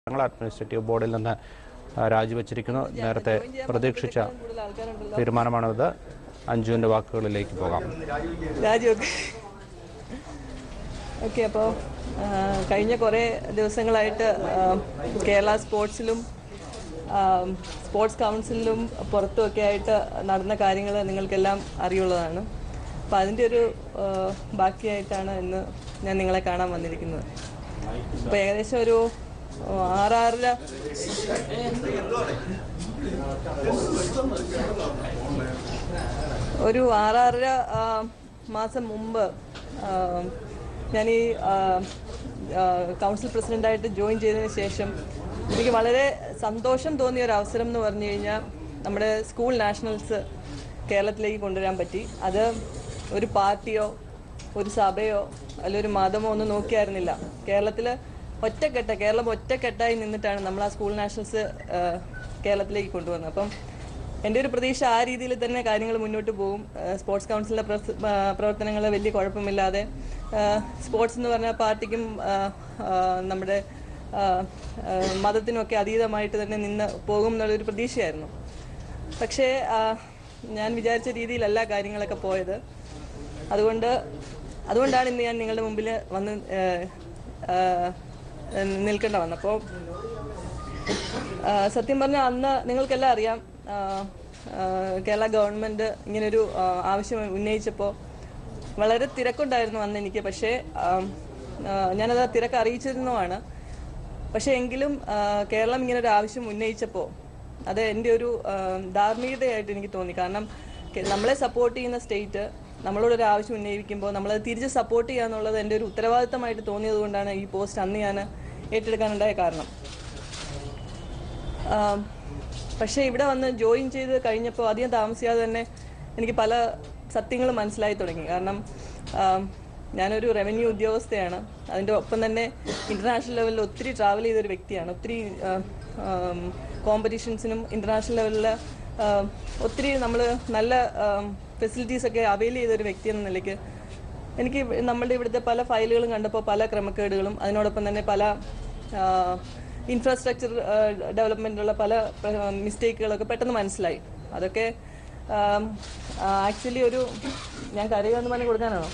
ഞങ്ങൾ അഡ്മിനിസ്ട്രേറ്റീവ് ബോർഡിൽ നിന്ന് ആ, രാജിവെച്ചിരിക്കുന്നു നേരത്തെ പ്രതീക്ഷിച്ച കൂടുതൽ ആൾക്കാരുണ്ടല്ലോ തീരുമാനമാണിത് അഞ്ജുവിൻ്റെ വാക്കുകളിലേക്ക് പോകാം രാജിവെക്ക് ഓക്കെ അപ്പോൾ കഴിഞ്ഞ കുറേ ദിവസങ്ങളായിട്ട് ആ, കേരള സ്പോർട്സിലും ആ, സ്പോർട്സ് കൗൺസിലിലും പുറത്തുമൊക്കെ ആയിട്ട് നടന്ന കാര്യങ്ങൾ നിങ്ങൾക്കെല്ലാം അറിയുള്ളതാണ് അപ്പോൾ അതിൻ്റെ ഒരു ആ, ബാക്കിയായിട്ടാണ് ഇന്ന് ഞാൻ നിങ്ങളെ കാണാൻ വന്നിരിക്കുന്നത് അപ്പോൾ ഏകദേശം ഒരു ആ, ആറാറര ഒരു ആറാറര ആ, മാസം മുമ്പ് ആ, ഞാൻ ഈ ആ, ആ, കൗൺസിൽ പ്രസിഡന്റായിട്ട് ജോയിൻ ചെയ്തതിന് ശേഷം എനിക്ക് വളരെ സന്തോഷം തോന്നിയ ഒരു അവസരം എന്ന് പറഞ്ഞു കഴിഞ്ഞാൽ നമ്മുടെ സ്കൂൾ നാഷണൽസ് കേരളത്തിലേക്ക് കൊണ്ടുവരാൻ പറ്റി അത് ഒരു പാർട്ടിയോ ഒരു സഭയോ അല്ല ഒരു മതമോ ഒന്നും നോക്കിയായിരുന്നില്ല കേരളത്തിൽ ഒറ്റക്കെട്ട കേരളം ഒറ്റക്കെട്ടായി നിന്നിട്ടാണ് നമ്മൾ ആ സ്കൂൾ നാഷണൽസ് ആ, കേരളത്തിലേക്ക് കൊണ്ടുവന്നത് അപ്പം എൻ്റെ ഒരു പ്രതീക്ഷ ആ രീതിയിൽ തന്നെ കാര്യങ്ങൾ മുന്നോട്ട് പോകും ഏഹ് സ്പോർട്സ് കൗൺസിലിൻ്റെ പ്രവർത്തനങ്ങൾ വലിയ കുഴപ്പമില്ലാതെ ഏഹ് സ്പോർട്സ് എന്ന് പറഞ്ഞ പാർട്ടിക്കും ആഹ് ആഹ് നമ്മുടെ ആഹ് ആഹ് മതത്തിനുമൊക്കെ അതീതമായിട്ട് തന്നെ നിന്ന് പോകും എന്നുള്ളൊരു പ്രതീക്ഷയായിരുന്നു പക്ഷേ ആഹ് ഞാൻ വിചാരിച്ച രീതിയിലല്ല കാര്യങ്ങളൊക്കെ പോയത് അതുകൊണ്ട് അതുകൊണ്ടാണ് ഇന്ന് ഞാൻ നിങ്ങളുടെ മുമ്പിൽ വന്ന് ഏഹ് ആഹ് നിൽക്കേണ്ട വന്നപ്പോൾ ആ, സത്യം പറഞ്ഞാൽ അന്ന് നിങ്ങൾക്കെല്ലാം അറിയാം ആ, ആ, കേരള ഗവൺമെന്റ് ഇങ്ങനൊരു ആ, ആവശ്യം ഉന്നയിച്ചപ്പോൾ വളരെ തിരക്കുണ്ടായിരുന്നു അന്ന് എനിക്ക് പക്ഷേ ആ, ആ, ഞാനത് ആ തിരക്ക് അറിയിച്ചിരുന്നതാണ് പക്ഷേ എങ്കിലും ആ, കേരളം ഇങ്ങനൊരു ആവശ്യം ഉന്നയിച്ചപ്പോൾ അത് എൻ്റെ ഒരു ആ, ധാർമ്മികതയായിട്ട് എനിക്ക് തോന്നി കാരണം കെ- നമ്മളെ സപ്പോർട്ട് ചെയ്യുന്ന സ്റ്റേറ്റ് നമ്മളോടൊരു ആവശ്യം ഉന്നയിക്കുമ്പോൾ നമ്മളത് തിരിച്ച് സപ്പോർട്ട് ചെയ്യുക എന്നുള്ളത് എൻ്റെ ഒരു ഉത്തരവാദിത്തമായിട്ട് തോന്നിയത് കൊണ്ടാണ് ഈ പോസ്റ്റ് അന്ന് ഞാൻ ഏറ്റെടുക്കാനുണ്ടായ കാരണം ആം, പക്ഷേ ഇവിടെ വന്ന് ജോയിൻ ചെയ്ത് കഴിഞ്ഞപ്പോൾ അധികം താമസിയാതെ തന്നെ എനിക്ക് പല സത്യങ്ങളും മനസ്സിലായി തുടങ്ങി കാരണം ആം, ഞാനൊരു റവന്യൂ ഉദ്യോഗസ്ഥയാണ് അതിൻ്റെ ഒപ്പം തന്നെ ഇൻ്റർനാഷണൽ ലെവലിൽ ഒത്തിരി ട്രാവൽ ചെയ്തൊരു വ്യക്തിയാണ് ഒത്തിരി കോമ്പറ്റീഷൻസിനും ഇൻ്റർനാഷണൽ ലെവലിൽ ഒത്തിരി നമ്മൾ നല്ല ഫെസിലിറ്റീസ് ഒക്കെ അവൈൽ ചെയ്തൊരു വ്യക്തി എന്ന നിലയ്ക്ക് എനിക്ക് ഇവ- നമ്മളുടെ ഇവിടുത്തെ പല ഫയലുകളും കണ്ടപ്പോൾ പല ക്രമക്കേടുകളും അതിനോടൊപ്പം തന്നെ പല ഇൻഫ്രാസ്ട്രക്ചർ ഡെവലപ്മെൻറ്റിലുള്ള പല മിസ്റ്റേക്കുകളൊക്കെ പെട്ടെന്ന് മനസ്സിലായി അതൊക്കെ ആക്ച്വലി ഒരു ഞാൻ കരയുമെന്ന് പറഞ്ഞ് കൊടുക്കാനാണോ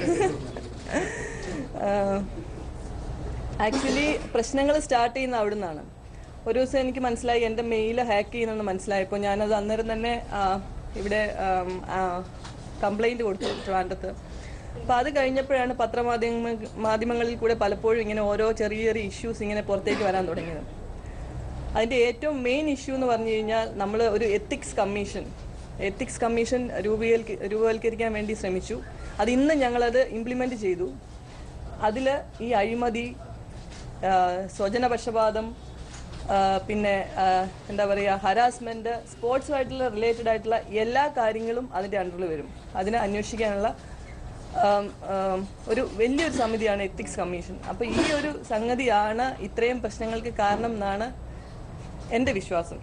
ആക്ച്വലി പ്രശ്നങ്ങൾ സ്റ്റാർട്ട് ചെയ്യുന്ന അവിടെ നിന്നാണ് ഒരു ദിവസം എനിക്ക് മനസ്സിലായി എൻ്റെ മെയിൽ ഹാക്ക് ചെയ്യുന്നെന്ന് മനസ്സിലായപ്പോൾ ഞാനത് അന്നേരം തന്നെ ആ, ഇവിടെ കംപ്ലൈൻറ്റ് കൊടുത്തു ട്രിവാൻഡ്രത്ത് അപ്പോൾ അത് കഴിഞ്ഞപ്പോഴാണ് പത്രമാധ്യമ മാധ്യമങ്ങളിൽ കൂടെ പലപ്പോഴും ഇങ്ങനെ ഓരോ ചെറിയ ചെറിയ ഇഷ്യൂസ് ഇങ്ങനെ പുറത്തേക്ക് വരാൻ തുടങ്ങിയത് അതിൻ്റെ ഏറ്റവും മെയിൻ ഇഷ്യൂ എന്ന് പറഞ്ഞു കഴിഞ്ഞാൽ നമ്മൾ ഒരു എത്തിക്സ് കമ്മീഷൻ എത്തിക്സ് കമ്മീഷൻ രൂപീകരി രൂപവൽക്കരിക്കാൻ വേണ്ടി ശ്രമിച്ചു അത് ഇന്ന് ഞങ്ങളത് ഇംപ്ലിമെൻറ്റ് ചെയ്തു അതിൽ ഈ അഴിമതി ആ, സ്വജനപക്ഷപാതം ആ, പിന്നെ ആ, എന്താ പറയുക ഹരാസ്മെൻറ്റ് സ്പോർട്സുമായിട്ടുള്ള റിലേറ്റഡ് ആയിട്ടുള്ള എല്ലാ കാര്യങ്ങളും അതിൻ്റെ അണ്ടറിൽ വരും അതിനെ അന്വേഷിക്കാനുള്ള ആം, ആം, ഒരു വലിയൊരു സമിതിയാണ് എത്തിക്സ് കമ്മീഷൻ അപ്പോൾ ഈ ഒരു സംഗതിയാണ് ഇത്രയും പ്രശ്നങ്ങൾക്ക് കാരണം എന്നാണ് എൻ്റെ വിശ്വാസം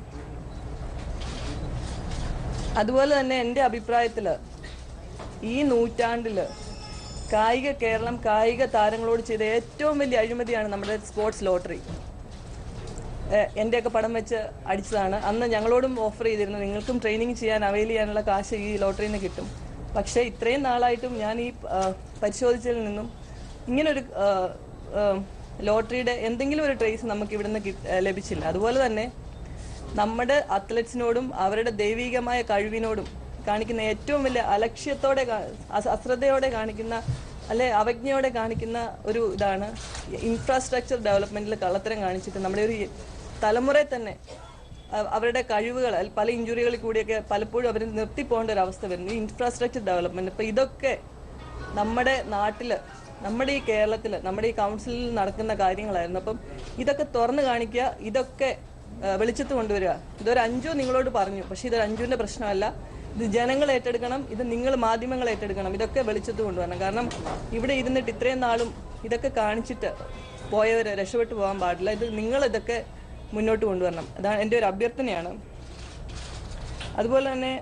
അതുപോലെ തന്നെ എൻ്റെ അഭിപ്രായത്തിൽ ഈ നൂറ്റാണ്ടിൽ കായിക കേരളം കായിക താരങ്ങളോട് ചെയ്ത ഏറ്റവും വലിയ അഴിമതിയാണ് നമ്മുടെ സ്പോർട്സ് ലോട്ടറി ഏഹ് എൻ്റെയൊക്കെ പടം വെച്ച് അടിച്ചതാണ് അന്ന് ഞങ്ങളോടും ഓഫർ ചെയ്തിരുന്നു നിങ്ങൾക്കും ട്രെയിനിങ് ചെയ്യാൻ അവൈൽ ചെയ്യാനുള്ള കാശ് ഈ ലോട്ടറിയിൽ നിന്ന് കിട്ടും പക്ഷേ ഇത്രയും നാളായിട്ടും ഞാൻ ഈ ആഹ്, പരിശോധിച്ചതിൽ നിന്നും ഇങ്ങനൊരു ആഹ്, ആഹ്, ലോട്ടറിയുടെ എന്തെങ്കിലും ഒരു ട്രേസ് നമുക്ക് ഇവിടുന്ന് കിട്ട- ആഹ് ലഭിച്ചില്ല അതുപോലെ തന്നെ നമ്മുടെ അത്ലറ്റ്സിനോടും അവരുടെ ദൈവികമായ കഴിവിനോടും കാണിക്കുന്ന ഏറ്റവും വലിയ അലക്ഷ്യത്തോടെ കാ- അസ- അശ്രദ്ധയോടെ കാണിക്കുന്ന അല്ലെ അവജ്ഞയോടെ കാണിക്കുന്ന ഒരു ഇതാണ് ഇൻഫ്രാസ്ട്രക്ചർ ഡെവലപ്മെന്റിൽ കള്ളത്തരം കാണിച്ചിട്ട് നമ്മുടെ ഒരു തലമുറയെ തന്നെ അ- അവരുടെ കഴിവുകൾ അല്ല, പല ഇഞ്ചുറികളിൽ കൂടിയൊക്കെ പലപ്പോഴും അവർ നിർത്തിപ്പോകേണ്ട ഒരു അവസ്ഥ വരുന്നു ഈ ഇൻഫ്രാസ്ട്രക്ചർ ഡെവലപ്മെന്റ് ഇപ്പൊ ഇതൊക്കെ നമ്മുടെ നാട്ടില് നമ്മുടെ ഈ കേരളത്തിൽ നമ്മുടെ ഈ കൗൺസിലിൽ നടക്കുന്ന കാര്യങ്ങളായിരുന്നു അപ്പം ഇതൊക്കെ തുറന്നു കാണിക്കുക ഇതൊക്കെ ആ, വെളിച്ചത്ത് കൊണ്ടുവരിക ഇതൊരു അഞ്ചു നിങ്ങളോട് പറഞ്ഞു പക്ഷെ ഇതൊരു അഞ്ചുവിന്റെ പ്രശ്നമല്ല ഇത് ജനങ്ങൾ ഏറ്റെടുക്കണം ഇത് നിങ്ങൾ മാധ്യമങ്ങൾ ഏറ്റെടുക്കണം ഇതൊക്കെ വെളിച്ചത്ത് കൊണ്ടുവരണം കാരണം ഇവിടെ ഇരുന്നിട്ട് ഇത്രയും നാളും ഇതൊക്കെ കാണിച്ചിട്ട് പോയവരെ രക്ഷപ്പെട്ടു പോകാൻ പാടില്ല ഇത് നിങ്ങൾ ഇതൊക്കെ മുന്നോട്ട് കൊണ്ടുവരണം അതാണ് എൻ്റെ ഒരു അഭ്യർത്ഥനയാണ് അതുപോലെ തന്നെ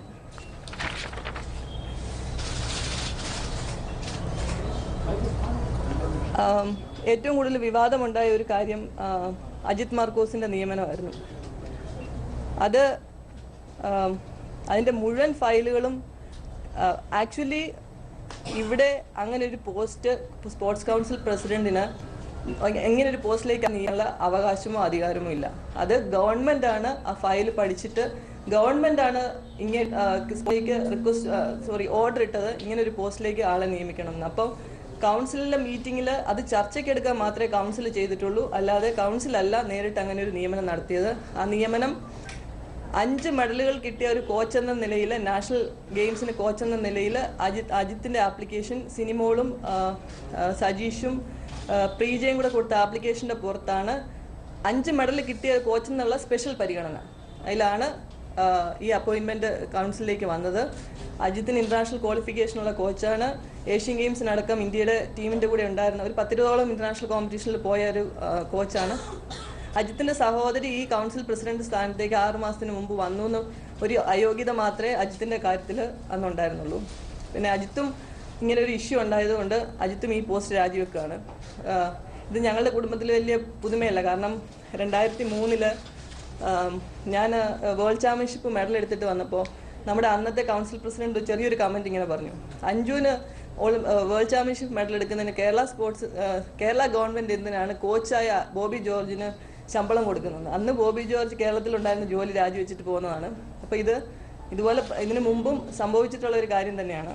ആം, ഏറ്റവും കൂടുതൽ വിവാദമുണ്ടായ ഒരു കാര്യം ആ, അജിത് മാർക്കോസിന്റെ നിയമനമായിരുന്നു അത് ആം, അതിന്റെ മുഴുവൻ ഫയലുകളും ആക്ച്വലി ഇവിടെ അങ്ങനെ ഒരു പോസ്റ്റ് സ്പോർട്സ് കൗൺസിൽ പ്രസിഡന്റിന് എങ്ങനെ ഒരു പോസ്റ്റിലേക്ക് നീങ്ങാനുള്ള അവകാശമോ അധികാരമോ ഇല്ല അത് ഗവൺമെന്റ് ആണ് ആ ഫയൽ പഠിച്ചിട്ട് ഗവൺമെന്റ് ആണ് ഇങ്ങനെ റിക്വസ്റ്റ് സോറി ഓർഡർ ഇട്ടത് ഇങ്ങനെ ഒരു പോസ്റ്റിലേക്ക് ആളെ നിയമിക്കണം എന്ന് അപ്പം കൗൺസിലിന്റെ മീറ്റിംഗിൽ അത് ചർച്ചയ്ക്ക് എടുക്കാൻ മാത്രമേ കൗൺസിൽ ചെയ്തിട്ടുള്ളൂ അല്ലാതെ കൗൺസിൽ അല്ല നേരിട്ട് അങ്ങനെ ഒരു നിയമനം നടത്തിയത് ആ നിയമനം അഞ്ച് മെഡലുകൾ കിട്ടിയ ഒരു കോച്ച് എന്ന നിലയിൽ നാഷണൽ ഗെയിംസിന് കോച്ച് എന്ന നിലയിൽ അജിത് അജിത്തിന്റെ ആപ്ലിക്കേഷൻ സിനിമോളും ആ, ആ, സജീഷും ആ, പ്രീജയും കൂടെ കൊടുത്ത ആപ്ലിക്കേഷന്റെ പുറത്താണ് അഞ്ച് മെഡൽ കിട്ടിയ കോച്ച് എന്നുള്ള സ്പെഷ്യൽ പരിഗണന അതിലാണ് ആ, ഈ അപ്പോയിന്റ്മെന്റ് കൗൺസിലിലേക്ക് വന്നത് അജിത്തിന് ഇന്റർനാഷണൽ ക്വാളിഫിക്കേഷനുള്ള കോച്ചാണ് ഏഷ്യൻ ഗെയിംസിനടക്കം ഇന്ത്യയുടെ ടീമിന്റെ കൂടെ ഉണ്ടായിരുന്ന ഒരു പത്തിരുപതോളം ഇന്റർനാഷണൽ കോമ്പറ്റീഷനിൽ പോയ ഒരു ആ, കോച്ചാണ് അജിത്തിന്റെ സഹോദരി ഈ കൗൺസിൽ പ്രസിഡന്റ് സ്ഥാനത്തേക്ക് ആറ് മാസത്തിന് മുമ്പ് വന്നു എന്ന് ഒരു അയോഗ്യത മാത്രമേ അജിത്തിന്റെ കാര്യത്തിൽ അന്നുണ്ടായിരുന്നുള്ളൂ പിന്നെ അജിത്തും ഇങ്ങനെ ഒരു ഇഷ്യൂ ഉണ്ടായതുകൊണ്ട് അജിത്തും ഈ പോസ്റ്റ് രാജിവെക്കുകയാണ് ആഹ് ഇത് ഞങ്ങളുടെ കുടുംബത്തിൽ വലിയ പുതുമയല്ല കാരണം രണ്ടായിരത്തി മൂന്നില് ഞാൻ വേൾഡ് ചാമ്പ്യൻഷിപ്പ് മെഡൽ എടുത്തിട്ട് വന്നപ്പോൾ നമ്മുടെ അന്നത്തെ കൗൺസിൽ പ്രസിഡന്റ് ചെറിയൊരു കമന്റ് ഇങ്ങനെ പറഞ്ഞു അഞ്ജുവിന് all- uh world championship medal എടുക്കുന്നതിന് Kerala sports uh Kerala government എന്തിനാണ് കോച്ചായ ബോബി ജോർജിന് ശമ്പളം കൊടുക്കുന്നത് അന്ന് ബോബി ജോർജ് കേരളത്തിലുണ്ടായിരുന്ന ജോലി രാജിവെച്ചിട്ട് പോകുന്നതാണ് അപ്പോൾ ഇത് ഇതുപോലെ പ- ഇതിനു മുമ്പും സംഭവിച്ചിട്ടുള്ള ഒരു കാര്യം തന്നെയാണ്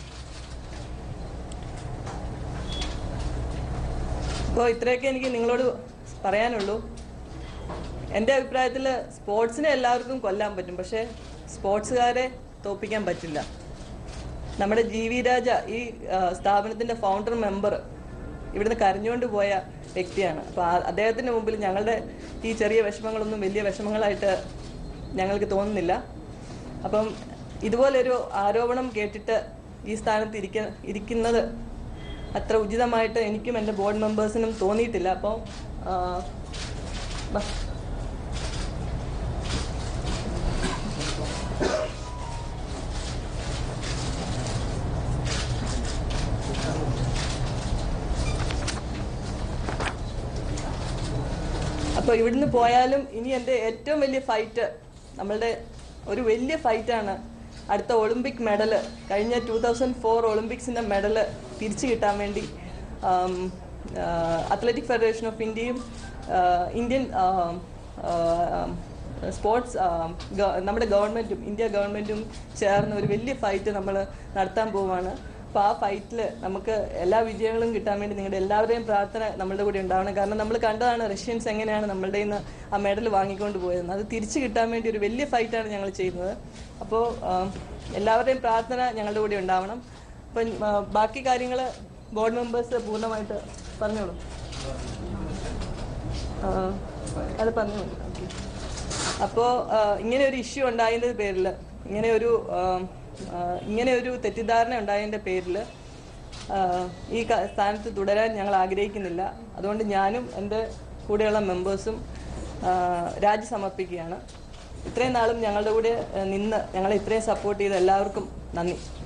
അപ്പോൾ ഇത്രയൊക്കെ എനിക്ക് നിങ്ങളോട് പറയാനുള്ളൂ എൻ്റെ അഭിപ്രായത്തിൽ സ്പോർട്സിനെ എല്ലാവർക്കും കൊല്ലാൻ പറ്റും പക്ഷേ സ്പോർട്സുകാരെ തോപ്പിക്കാൻ പറ്റില്ല നമ്മുടെ ജി വി രാജ ഈ ആ, സ്ഥാപനത്തിന്റെ ഫൗണ്ടർ മെമ്പർ ഇവിടുന്ന് കരഞ്ഞുകൊണ്ട് പോയ വ്യക്തിയാണ് അപ്പോൾ അദ്ദേഹത്തിന്റെ മുമ്പിൽ ഞങ്ങളുടെ ഈ ചെറിയ വിഷമങ്ങളൊന്നും വലിയ വിഷമങ്ങളായിട്ട് ഞങ്ങൾക്ക് തോന്നുന്നില്ല അപ്പം ഇതുപോലൊരു ആരോപണം കേട്ടിട്ട് ഈ സ്ഥാനത്ത് ഇരിക്ക ഇരിക്കുന്നത് അത്ര ഉചിതമായിട്ട് എനിക്കും എൻ്റെ ബോർഡ് മെമ്പേഴ്സിനും തോന്നിയിട്ടില്ല അപ്പോൾ ആ, ബാ. അപ്പോൾ ഇവിടുന്ന് പോയാലും ഇനി എൻ്റെ ഏറ്റവും വലിയ ഫൈറ്റ് നമ്മളുടെ ഒരു വലിയ ഫൈറ്റാണ് അടുത്ത ഒളിമ്പിക് മെഡല് കഴിഞ്ഞ ടൂ തൗസൻഡ് ഫോർ ഒളിമ്പിക്സിൻ്റെ മെഡല് തിരിച്ചു കിട്ടാൻ വേണ്ടി അത്ലറ്റിക് ഫെഡറേഷൻ ഓഫ് ഇന്ത്യയും ആ, ഇന്ത്യൻ സ്പോർട്സ് നമ്മുടെ ഗവൺമെൻറ്റും ഇന്ത്യ ഗവൺമെൻറ്റും ചേർന്ന് ഒരു വലിയ ഫൈറ്റ് നമ്മൾ നടത്താൻ പോവുകയാണ് അപ്പോൾ ആ ഫൈറ്റിൽ നമുക്ക് എല്ലാ വിജയങ്ങളും കിട്ടാൻ വേണ്ടി നിങ്ങളുടെ എല്ലാവരുടെയും പ്രാർത്ഥന നമ്മളുടെ കൂടെ ഉണ്ടാവണം കാരണം നമ്മൾ കണ്ടതാണ് റഷ്യൻസ് എങ്ങനെയാണ് നമ്മളുടെ നിന്ന് ആ മെഡൽ വാങ്ങിക്കൊണ്ട് പോയതെന്ന് അത് തിരിച്ചു കിട്ടാൻ വേണ്ടി ഒരു വലിയ ഫൈറ്റാണ് ഞങ്ങൾ ചെയ്യുന്നത് അപ്പോൾ എല്ലാവരുടെയും പ്രാർത്ഥന ഞങ്ങളുടെ കൂടെ ഉണ്ടാവണം അപ്പം ആ, ബാക്കി കാര്യങ്ങൾ ബോർഡ് മെമ്പേഴ്സ് പൂർണ്ണമായിട്ട് പറഞ്ഞോളൂ ആ, അത് പറഞ്ഞു ഓക്കെ അപ്പോൾ ഇങ്ങനെ ഒരു ഇഷ്യൂ ഉണ്ടായതിൻ്റെ പേരിൽ ഇങ്ങനെ ഒരു ആ, ആ, ഇങ്ങനെ ഒരു തെറ്റിദ്ധാരണ ഉണ്ടായതിൻ്റെ പേരിൽ ആ, ഈ ക- സ്ഥാനത്ത് തുടരാൻ ഞങ്ങൾ ആഗ്രഹിക്കുന്നില്ല അതുകൊണ്ട് ഞാനും എൻ്റെ കൂടെയുള്ള മെമ്പേഴ്സും രാജി സമർപ്പിക്കുകയാണ് ഇത്രയും നാളും ഞങ്ങളുടെ കൂടെ ആ, നിന്ന് ഞങ്ങളെ ഇത്രയും സപ്പോർട്ട് ചെയ്ത എല്ലാവർക്കും നന്ദി